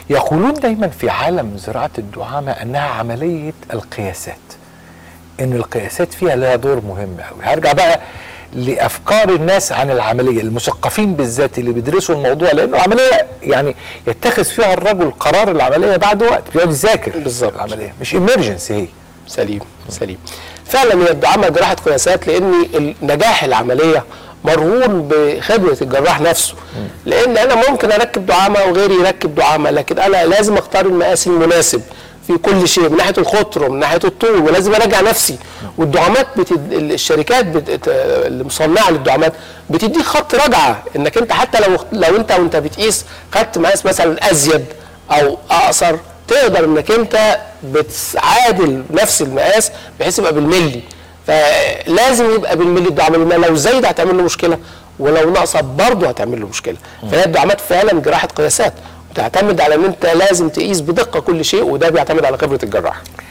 يقولون دايما في عالم زراعه الدعامه انها عمليه القياسات ان القياسات فيها لها دور مهم قوي هرجع بقى لافكار الناس عن العمليه المثقفين بالذات اللي بيدرسوا الموضوع لانه عمليه يعني يتخذ فيها الرجل قرار العمليه بعد وقت بيقعد يذاكر بالظبط. العمليه مش امرجنسي هي سليم سليم فعلا هي الدعامه جراحه قياسات لان نجاح العمليه مرهون بخبره الجراح نفسه لان انا ممكن اركب دعامه وغيري يركب دعامه لكن انا لازم اختار المقاس المناسب في كل شيء من ناحيه القطر ومن ناحيه الطول ولازم اراجع نفسي والدعامات بتد... الشركات بت... اللي مصنعه للدعامات بتديك خط رجعه انك انت حتى لو لو انت وانت بتقيس خدت مقاس مثلا ازيد او اقصر تقدر انك انت بتعادل نفس المقاس بحيث يبقى بالملي فلازم يبقى بالملي الدعامه لان لو زايد هتعمل له مشكله ولو ناقصه برضه هتعمل له مشكله فهي الدعامات فعلا جراحه قياسات وتعتمد على ان انت لازم تقيس بدقه كل شيء وده بيعتمد على خبره الجراح